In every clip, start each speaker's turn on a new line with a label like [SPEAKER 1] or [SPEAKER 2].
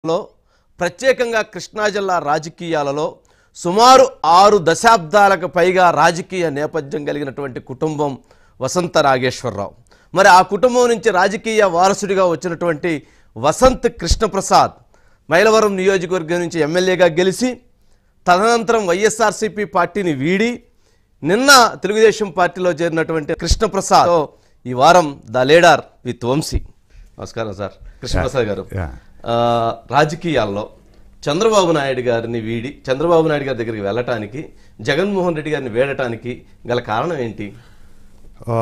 [SPEAKER 1] లో ప్రత్యేకంగా కృష్ణా జిల్లా రాజకీయాలలో సుమారు ఆరు దశాబ్దాలకు పైగా రాజకీయ నేపథ్యం కలిగినటువంటి కుటుంబం వసంత నాగేశ్వరరావు మరి ఆ కుటుంబం నుంచి రాజకీయ వారసుడిగా వచ్చినటువంటి వసంత్ కృష్ణప్రసాద్ మైలవరం నియోజకవర్గం నుంచి ఎమ్మెల్యేగా గెలిచి తదనంతరం వైఎస్ఆర్సీపీ పార్టీని వీడి నిన్న తెలుగుదేశం పార్టీలో చేరినటువంటి కృష్ణప్రసాద్ ఈ వారం ద లీడర్ విత్ వంశీ నమస్కారం సార్ కృష్ణప్రసాద్ గారు
[SPEAKER 2] Yeah.
[SPEAKER 1] ఆ, రాజకీయాల్లో చంద్రబాబు నాయుడు గారిని వీడి చంద్రబాబు నాయుడు గారి దగ్గరికి వెళ్ళటానికి జగన్మోహన్ రెడ్డి గారిని వేడటానికి గల కారణం ఏంటి
[SPEAKER 2] ఆ,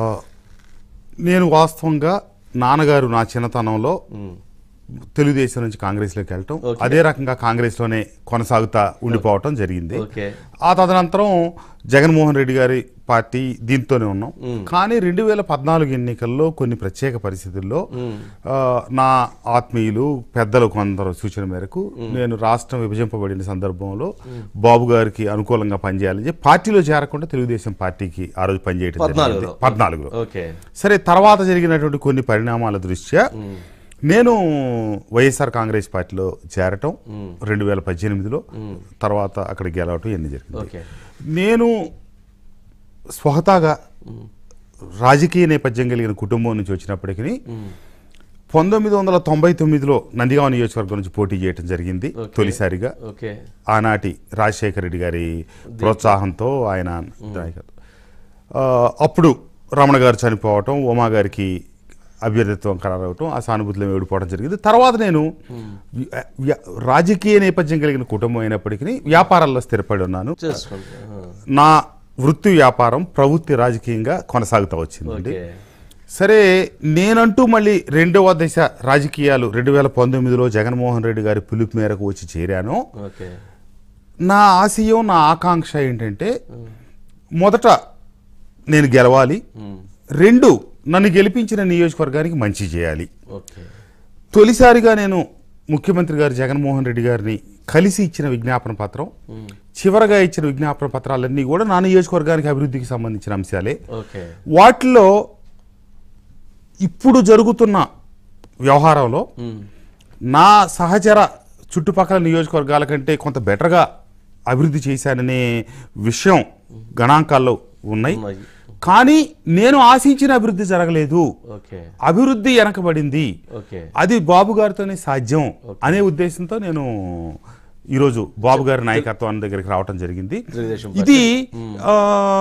[SPEAKER 2] నేను వాస్తవంగా నాన్నగారు నా చిన్నతనంలో తెలుగుదేశం నుంచి కాంగ్రెస్లోకి వెళ్ళటం
[SPEAKER 1] Okay.
[SPEAKER 2] అదే రకంగా కాంగ్రెస్లోనే కొనసాగుతా ఉండిపోవటం జరిగింది
[SPEAKER 1] ఓకే
[SPEAKER 2] ఆ తదనంతరం జగన్మోహన్ రెడ్డి గారి పార్టీ దీంతోనే ఉన్నాం కానీ రెండు వేల పద్నాలుగు ఎన్నికల్లో కొన్ని ప్రత్యేక పరిస్థితుల్లో ఆ, నా ఆత్మీయులు పెద్దలు కొందరు సూచన మేరకు నేను రాష్ట్రం విభజింపబడిన సందర్భంలో బాబు గారికి అనుకూలంగా పనిచేయాలని చెప్పి పార్టీలో చేరకుండా తెలుగుదేశం పార్టీకి ఆ రోజు పనిచేయడం జరిగింది
[SPEAKER 1] పద్నాలుగులో.
[SPEAKER 2] పద్నాలుగులో
[SPEAKER 1] ఓకే
[SPEAKER 2] సరే తర్వాత జరిగినటువంటి కొన్ని పరిణామాల దృష్ట్యా నేను వైఎస్ఆర్ కాంగ్రెస్ పార్టీలో చేరటం రెండు వేల పద్దెనిమిదిలో తర్వాత అక్కడ గెలవటం ఎన్ని జరిగింది
[SPEAKER 1] ఓకే
[SPEAKER 2] నేను స్వహతాగా రాజకీయ నేపథ్యం కలిగిన కుటుంబం నుంచి వచ్చినప్పటికీ పంతొమ్మిది వందల తొంభై తొమ్మిదిలో నందిగామ నియోజకవర్గం నుంచి పోటీ చేయడం జరిగింది
[SPEAKER 1] Okay.
[SPEAKER 2] తొలిసారిగా
[SPEAKER 1] ఓకే
[SPEAKER 2] ఆనాటి రాజశేఖర రెడ్డి గారి ప్రోత్సాహంతో ఆయన నాయకత్వం ఆ, అప్పుడు రమణ గారు చనిపోవటం ఉమా గారికి అభ్యర్థిత్వం ఖరారవటం ఆ సానుభూతిలో ఓడిపోవడం జరిగింది తర్వాత నేను వ్య- వ్య- రాజకీయ నేపథ్యం కలిగిన కుటుంబం అయినప్పటికీ వ్యాపారాల్లో స్థిరపడి ఉన్నాను
[SPEAKER 1] చేసుకోండి ఆ,
[SPEAKER 2] నా వృత్తి వ్యాపారం ప్రవృత్తి రాజకీయంగా కొనసాగుతూ వచ్చిందండి
[SPEAKER 1] ఓకే
[SPEAKER 2] సరే నేనంటూ మళ్ళీ రెండవ దశ రాజకీయాలు రెండు వేల పంతొమ్మిదిలో జగన్మోహన్ రెడ్డి గారి పిలుపు మేరకు వచ్చి చేరాను
[SPEAKER 1] ఓకే
[SPEAKER 2] నా ఆశయం నా ఆకాంక్ష ఏంటంటే మొదట నేను గెలవాలి
[SPEAKER 1] ఉమ్,
[SPEAKER 2] రెండు నన్ను గెలిపించిన నియోజకవర్గానికి మంచి చేయాలి
[SPEAKER 1] ఓకే
[SPEAKER 2] తొలిసారిగా నేను ముఖ్యమంత్రి గారు జగన్మోహన్ రెడ్డి గారిని కలిసి ఇచ్చిన విజ్ఞాపన పత్రం చివరగా ఇచ్చిన విజ్ఞాపన పత్రాలన్నీ కూడా నా నియోజకవర్గానికి అభివృద్ధికి సంబంధించిన అంశాలే
[SPEAKER 1] ఓకే
[SPEAKER 2] వాటిలో ఇప్పుడు జరుగుతున్న వ్యవహారంలో
[SPEAKER 1] ఉమ్,
[SPEAKER 2] నా సహచర చుట్టుపక్కల నియోజకవర్గాల కంటే కొంత బెటర్గా అభివృద్ధి చేశాననే విషయం గణాంకాల్లో ఉన్నాయి
[SPEAKER 1] ఉన్నాయి.
[SPEAKER 2] కానీ నేను ఆశించిన అభివృద్ధి జరగలేదు
[SPEAKER 1] ఓకే
[SPEAKER 2] అభివృద్ధి వెనకబడింది
[SPEAKER 1] ఓకే
[SPEAKER 2] అది బాబు గారితోనే సాధ్యం అనే ఉద్దేశంతో నేను ఈరోజు బాబు గారి నాయకత్వాన్ని దగ్గరికి రావటం జరిగింది
[SPEAKER 1] తెలుగుదేశం
[SPEAKER 2] ఇది ఆ,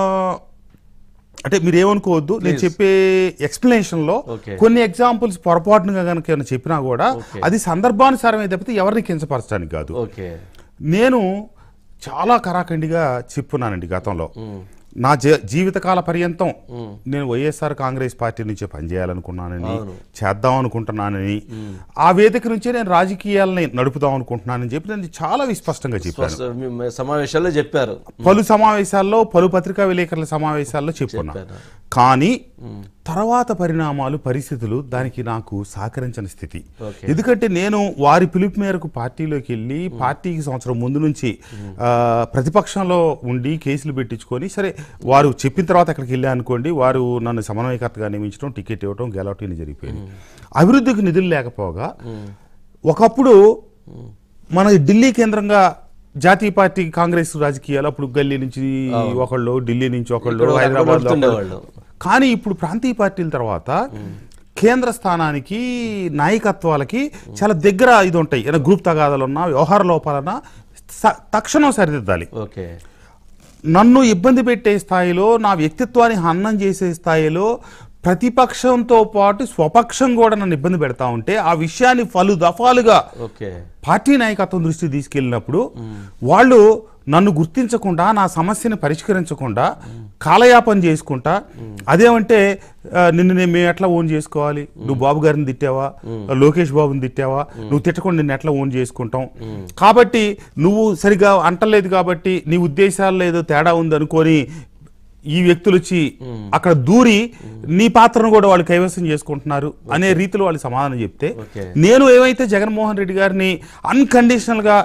[SPEAKER 2] అంటే మీరు ఏమనుకోవద్దు నేను చెప్పే ఎక్స్ప్లెనేషన్ లో
[SPEAKER 1] Okay.
[SPEAKER 2] కొన్ని ఎగ్జాంపుల్స్ పొరపాటుగా కనుక ఏమైనా చెప్పినా కూడా
[SPEAKER 1] Okay.
[SPEAKER 2] అది సందర్భానుసారమే తప్పితే ఎవరిని కించపరచడానికి కాదు
[SPEAKER 1] ఓకే
[SPEAKER 2] నేను చాలా కరాఖండిగా చెప్పున్నానండి గతంలో నా జీ- జీవితకాల పర్యంతం నేను వైఎస్ఆర్ కాంగ్రెస్ పార్టీ నుంచే పనిచేయాలనుకున్నానని
[SPEAKER 1] అవును.
[SPEAKER 2] చేద్దాం అనుకుంటున్నానని ఆ వేదిక నుంచే నేను రాజకీయాలని నడుపుదాం అనుకుంటున్నానని చెప్పి నేను చాలా విస్పష్టంగా చెప్పాను
[SPEAKER 1] స్పష్ట- మీ సమావేశాల్లో చెప్పారు
[SPEAKER 2] పలు సమావేశాల్లో పలు పత్రికా విలేకరుల సమావేశాల్లో చెప్పున్నా
[SPEAKER 1] చెప్పారు.
[SPEAKER 2] కానీ తర్వాత పరిణామాలు పరిస్థితులు దానికి నాకు సహకరించని స్థితి
[SPEAKER 1] ఓకే.
[SPEAKER 2] ఎందుకంటే నేను వారి పిలుపు మేరకు పార్టీలోకి వెళ్ళి పార్టీకి సంవత్సరం ముందు నుంచి ఆ, ప్రతిపక్షంలో ఉండి కేసులు పెట్టించుకొని సరే వారు చెప్పిన తర్వాత అక్కడికి వెళ్ళా అనుకోండి వారు నన్ను సమన్వయకర్తగా నియమించడం టికెట్ ఇవ్వడం గెలవటం ఇన్ని జరిగిపోయింది అభివృద్ధికి నిధులు లేకపోగా ఒకప్పుడు మన ఢిల్లీ కేంద్రంగా జాతీయ పార్టీ కాంగ్రెస్ రాజకీయాలు అప్పుడు గల్లీ నుంచి ఒకళ్ళు ఢిల్లీ నుంచి ఒకళ్ళు
[SPEAKER 1] ఇక్కడ
[SPEAKER 2] హైదరాబాద్
[SPEAKER 1] నడుస్తుండేవాళ్ళు.
[SPEAKER 2] కానీ ఇప్పుడు ప్రాంతీయ పార్టీల తర్వాత కేంద్ర స్థానానికి నాయకత్వాలకి చాలా దగ్గర ఇది ఉంటాయి ఏదైనా గ్రూప్ తగాదాలున్నా వ్యవహార లోపాలన్నా స- తక్షణం సరిదిద్దాలి
[SPEAKER 1] ఓకే
[SPEAKER 2] నన్ను ఇబ్బంది పెట్టే స్థాయిలో నా వ్యక్తిత్వాన్ని హన్నం చేసే స్థాయిలో ప్రతిపక్షంతో పాటు స్వపక్షం కూడా నన్ను ఇబ్బంది పెడతా ఉంటే ఆ విషయాన్ని పలు దఫాలుగా
[SPEAKER 1] ఓకే
[SPEAKER 2] పార్టీ నాయకత్వం దృష్టికి తీసుకెళ్ళినప్పుడు వాళ్ళు నన్ను గుర్తించకుండా నా సమస్యని పరిష్కరించకుండా కాలయాపన చేసుకుంటా అదేమంటే ఆ, నిన్ను నేను మేము ఎట్లా ఓన్ చేసుకోవాలి నువ్వు బాబు గారిని తిట్టావా లోకేష్ బాబుని తిట్టావా నువ్వు తిట్టకుండా నిన్ను ఎట్లా ఓన్ చేసుకుంటాం కాబట్టి నువ్వు సరిగా అంటలేదు కాబట్టి నీ ఉద్దేశాల్లో ఏదో తేడా ఉంది అనుకొని ఈ వ్యక్తులు వచ్చి అక్కడ దూరి నీ పాత్రను కూడా వాళ్ళు కైవసం చేసుకుంటున్నారు అనే రీతిలో వాళ్ళు సమాధానం చెప్తే
[SPEAKER 1] ఓకే.
[SPEAKER 2] నేను ఏమైతే జగన్మోహన్ రెడ్డి గారిని అన్కండిషనల్ గా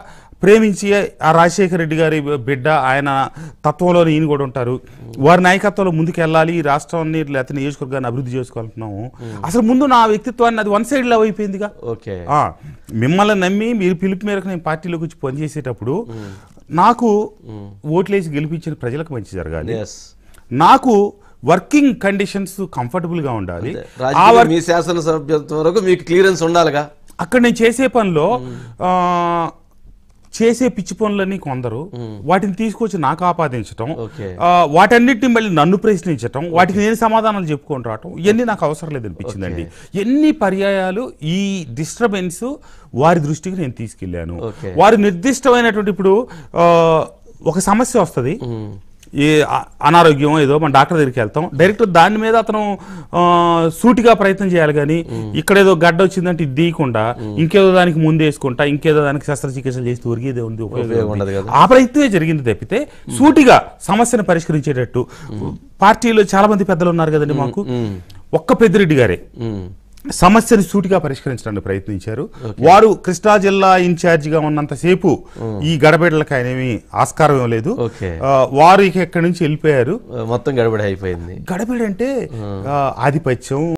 [SPEAKER 2] ప్రేమించి ఆ రాజశేఖర రెడ్డి గారి బిడ్డ ఆయన తత్వంలో ఈయన కూడా ఉంటారు వారి నాయకత్వంలో ముందుకు వెళ్ళాలి ఈ రాష్ట్రాన్ని లేకపోతే నియోజకవర్గాన్ని అభివృద్ధి చేసుకోవాలనుకున్నాము అసలు ముందు నా వ్యక్తిత్వాన్ని అది వన్ సైడ్ లవ్ అయిపోయిందిగా
[SPEAKER 1] ఓకే
[SPEAKER 2] ఆ, మిమ్మల్ని నమ్మి మీరు పిలుపు మేరకు నేను పార్టీలోకి వచ్చి పనిచేసేటప్పుడు నాకు ఓట్లేసి గెలిపించిన ప్రజలకు మంచి జరగాలి
[SPEAKER 1] ఎస్
[SPEAKER 2] నాకు వర్కింగ్ కండిషన్స్ కంఫర్టబుల్ గా ఉండాలి ఆ
[SPEAKER 1] రాజకీయ
[SPEAKER 2] వర్క్
[SPEAKER 1] మీ శాసనసభ్యత్వం వరకు మీకు క్లియరెన్స్ ఉండాలిగా
[SPEAKER 2] అక్కడ నేను చేసే పనిలో ఆ, చేసే పిచ్చి పనులన్నీ కొందరు వాటిని తీసుకొచ్చి నాకు ఆపాదించటం
[SPEAKER 1] ఓకే.
[SPEAKER 2] ఆ, వాటన్నిటిని మళ్ళీ నన్ను ప్రశ్నించటం వాటికి నేను సమాధానాలు చెప్పుకొని రావటం ఇవన్నీ నాకు అవసరం లేదు అనిపించిందండి ఎన్ని పర్యాయాలు ఈ డిస్టర్బెన్స్ వారి దృష్టికి నేను తీసుకెళ్ళాను
[SPEAKER 1] ఓకే.
[SPEAKER 2] వారి నిర్దిష్టమైనటువంటి ఇప్పుడు ఆ, ఒక సమస్య వస్తుంది ఏ అ- అనారోగ్యం ఏదో మన డాక్టర్ దగ్గరికి వెళ్తాం డైరెక్ట్ దాని మీద అతను ఆ, సూటిగా ప్రయత్నం చేయాలి కానీ ఇక్కడ ఏదో గడ్డ వచ్చిందంటే ఇది తీయకుండా ఇంకేదో దానికి ముందు వేసుకుంటా ఇంకేదో దానికి శస్త్రచికిత్స చేసి ఒరిగేదే ఉంది ఉపయోగం
[SPEAKER 1] ఉపయోగం ఉండదు
[SPEAKER 2] ఉంది.
[SPEAKER 1] కదా.
[SPEAKER 2] ఆ ప్రయత్నమే జరిగింది తప్పితే సూటిగా సమస్యను పరిష్కరించేటట్టు పార్టీలో చాలా మంది పెద్దలు ఉన్నారు కదండి మాకు ఒక్క పెద్దిరెడ్డి గారే
[SPEAKER 1] ఉమ్.
[SPEAKER 2] సమస్యను సూటిగా పరిష్కరించడానికి ప్రయత్నించారు వారు కృష్ణా జిల్లా ఇన్ఛార్జిగా ఉన్నంతసేపు ఈ గడబిడలకు ఆయనేమి ఆస్కారం ఏం లేదు
[SPEAKER 1] ఓకే.
[SPEAKER 2] ఆ, వారు ఇక ఎక్కడి నుంచి వెళ్ళిపోయారు
[SPEAKER 1] మొత్తం గడబడి అయిపోయింది
[SPEAKER 2] గడబిడ అంటే ఆ, ఆధిపత్యం